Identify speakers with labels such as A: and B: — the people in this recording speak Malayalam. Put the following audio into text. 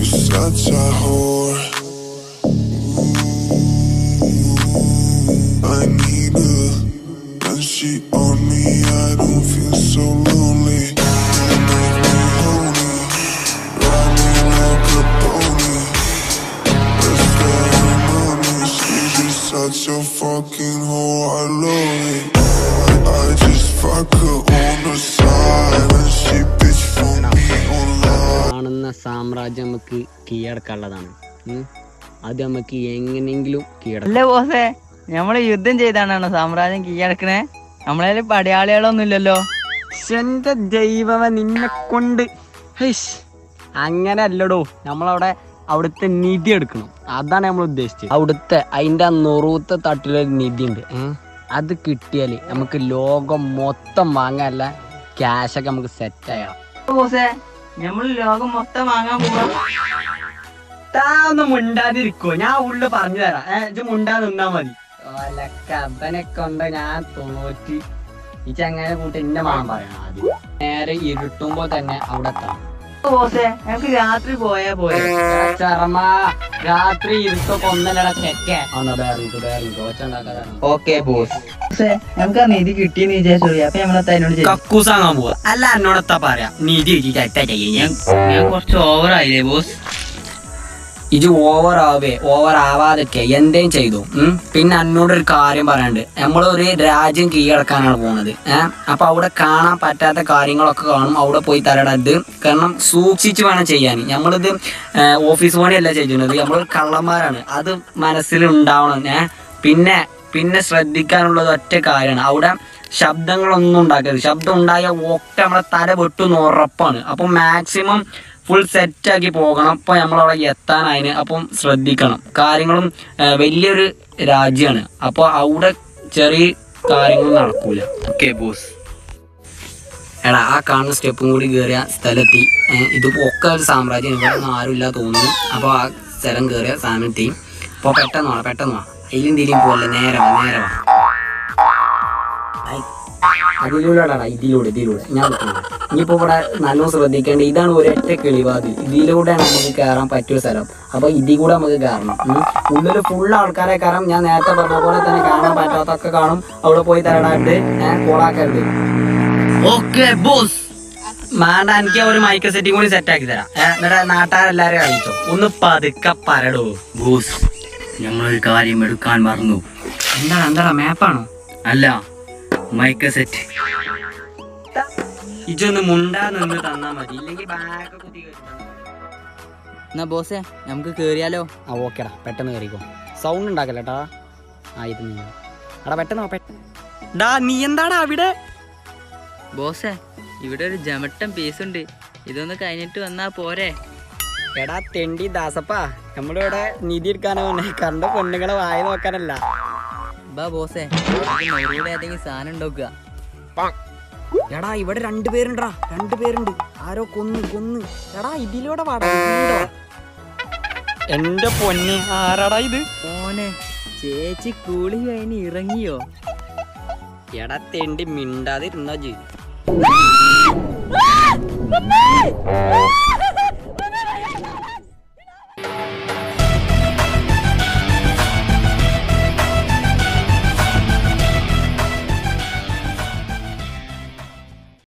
A: such a whore. Ooh, I need her. When she on me, I don't feel so lonely. Make me horny, ride me like a pony. Let's get her money. She's just such a fucking whore. I love it. I just fuck her on the side, and she bitch for me online.
B: കാണുന്ന സാമ്രാജ്യം നമുക്ക് കീഴടക്കാനുള്ളതാണ് ഉം. അത് നമുക്ക് എങ്ങനെയെങ്കിലും കീഴടക്കാം
C: അല്ലേ ബോസേ നമ്മള് യുദ്ധം ചെയ്താണോ സാമ്രാജ്യം കീഴടക്കണേ നമ്മളതിൽ പടയാളികളൊന്നും ഇല്ലല്ലോ
B: എന്റെ ദൈവമ നിന്നെ കൊണ്ട് ഹൈഷ്. അങ്ങനെ അല്ലടോ നമ്മളവിടെ അവിടുത്തെ നിധി എടുക്കണം അതാണ് നമ്മൾ ഉദ്ദേശിച്ചത് അവിടുത്തെ അതിന്റെ ആ നുറുത്ത തട്ടിലൊരു നിധി ഉണ്ട് അത് കിട്ടിയാല് നമുക്ക് ലോകം മൊത്തം വാങ്ങാനല്ല ക്യാഷൊക്കെ നമുക്ക് സെറ്റ് ആയാം
C: ബോസേ നമ്മൾ ലോകം മൊത്തം വാങ്ങാൻ പോവാ
B: താ ഒന്ന് മുണ്ടാതിരിക്കോ ഞാൻ ഉള്ളു പറഞ്ഞു തരാം ഏ ഇത് മുണ്ടാ നിന്നാ മതി അവനെ കൊണ്ട് ഞാൻ തോറ്റി ഈ ചങ്ങനെ കൂട്ടി എന്റെ മാൻ പറയണം ആദ്യം നേരെ ഇരുട്ടുമ്പോ തന്നെ അവിടെ എത്താം
C: ബോസേ നമുക്ക് രാത്രി പോയാ പോരെ
B: ചർമ്മ രാത്രി ഇരുട്ടൊക്കെ ഒന്നല്ലട തെക്കേ ആണോ ബേറിക്ക് ബേറിക്ക് ഒച്ച ഉണ്ടാക്കാതാണ്
C: ഓക്കെ ബോസ് ബോസേ നമുക്ക് ആ നിധി കിട്ടിയെന്ന് വിചാരിച്ചോളൂ അപ്പൊ നമ്മളെ അതിനോട് ചെയ്യും
B: കക്കൂസാങ്ങാൻ പോവാ അല്ല എന്നോടത്താ പറയാ നീതി ഞാൻ
C: ഞാൻ കുറച്ച് ഓവർ ആയില്ലേ ബോസ്
B: ഇത് ഓവർ ആവേ ഓവർ ആവാതൊക്കെ എന്തേം ചെയ്തു ഉം. പിന്നെ എന്നോടൊരു കാര്യം പറയാണ്ട് നമ്മളൊരു രാജ്യം കീഴടക്കാനാണ് പോണത് ഏഹ് അപ്പൊ അവിടെ കാണാൻ പറ്റാത്ത കാര്യങ്ങളൊക്കെ കാണും അവിടെ പോയി തരടത് കാരണം സൂക്ഷിച്ച് വേണം ചെയ്യാൻ നമ്മളിത് ഏഹ്, ഓഫീസ് പണിയല്ല ചെയ്യുന്നത് നമ്മൾ കള്ളന്മാരാണ് അത് മനസ്സിൽ ഉണ്ടാവണം ഏഹ് പിന്നെ പിന്നെ ശ്രദ്ധിക്കാനുള്ളത് ഒറ്റ കാര്യമാണ് അവിടെ ശബ്ദങ്ങളൊന്നും ഉണ്ടാക്കരുത് ശബ്ദം ഉണ്ടായാൽ ഒക്കെ നമ്മളെ തല വെട്ടുന്ന ഉറപ്പാണ് അപ്പൊ മാക്സിമം ഫുൾ സെറ്റാക്കി പോകണം അപ്പോൾ നമ്മളവിടെ എത്താനായിന് അപ്പം ശ്രദ്ധിക്കണം കാര്യങ്ങളും ആ, വലിയൊരു രാജ്യമാണ് അപ്പോൾ അവിടെ ചെറിയ കാര്യങ്ങൾ നടക്കൂല ഓക്കെ ബോസ് എടാ ആ കാണുന്ന സ്റ്റെപ്പും കൂടി കയറിയ സ്ഥലത്തി ഇത് ഒക്കെ ഒരു സാമ്രാജ്യം ഇവിടെ ഒന്നും ആരുമില്ല തോന്നുന്നു അപ്പോൾ ആ സ്ഥലം കയറിയ സാധനത്തി അപ്പോൾ പെട്ടെന്ന് വാ പെട്ടെന്ന് വാ അതിലും തിരിയും പോലെ നേരെ വാ നേരെ വാ ഐ, അതിലൂടെടാ ഇതിലൂടെ ഇതിലൂടെ ഞാൻ നിൽക്കുന്നത് ഇനിയിപ്പോ ഇവിടെ നല്ലോണം ശ്രദ്ധിക്കേണ്ട ഇതാണ് ഒരൊറ്റ കിളിവാതിൽ ഇതിലൂടെ നമുക്ക് കയറാൻ പറ്റിയ സ്ഥലം അപ്പൊ ഇതിൽ കൂടെ നമുക്ക് കയറണം ഉം. ഉള്ളില് ഫുൾ ആൾക്കാരെ കയറാം ഞാൻ നേരത്തെ പറഞ്ഞ പോലെ തന്നെ കാണാൻ പറ്റാത്തൊക്കെ കാണും അവിടെ പോയി തരടായിട്ട് ഞാൻ കോളാക്കരുത്
C: ഓക്കെ ബോസ്
B: മാണ്ട എനിക്ക് ഒരു മൈക്ക് സെറ്റിംഗ് കൂടി സെറ്റ് ആക്കി തരാം ഏഹ് എന്നിട്ട് നാട്ടുകാരെല്ലാരും അറിയിച്ചോ ഒന്ന് പതുക്കെ പരടോ
D: ബോസ് ഞങ്ങളൊരു കാര്യം എടുക്കാൻ മറന്നു
B: എന്താടാ എന്താടാ മാപ്പാണോ
D: അല്ല മൈക്ക സെറ്റ്
B: ഇജൊന്ന് മുണ്ടാ നിന്ന് തന്നാ മതി ഇല്ലെങ്കിൽ ബാഗ് കുത്തി കയറ്റി
C: എന്നാ ബോസേ നമുക്ക് കേറിയാലോ
B: ആ ഓക്കേടാ പെട്ടെന്ന് കയറിക്കോ സൗണ്ട് ഉണ്ടാക്കല്ലേട്ടാ ആ ഇത് നീ എടാ പെട്ടെന്ന് വാ, പെട്ടെന്ന് ഡാ നീ എന്താടാ അവിടെ
C: ബോസേ ഇവിടെ ഒരു ജമട്ടൻ പീസ് ഉണ്ട് ഇതൊന്ന് കഴിഞ്ഞിട്ട് വന്നാ പോരെ
B: എടാ തെണ്ടി ദാസപ്പാ നമ്മളിവിടെ നിധി എടുക്കാനോ കണ്ട പെണ്ണുങ്ങളെ വായ നോക്കാനല്ല
C: ബാ ബോസേ ഇവിടെ ഏതെങ്കിലും സാധനം ഉണ്ടാക്കുക
B: എടാ ഇവിടെ രണ്ടുപേരുണ്ടാ രണ്ടുപേരുണ്ട് ആരോ കൊന്ന് കൊന്ന് എടാ ഇതിലൂടെ വാടാ ഇതിലൂടെ വാ. എന്റെ പൊന്നെ ആരാടാ ഇത്
C: ഓനെ ചേച്ചി കൂളി കഴിഞ്ഞ് ഇറങ്ങിയോ
B: എടാ തെണ്ടി മിണ്ടാതിരുന്നോ ജി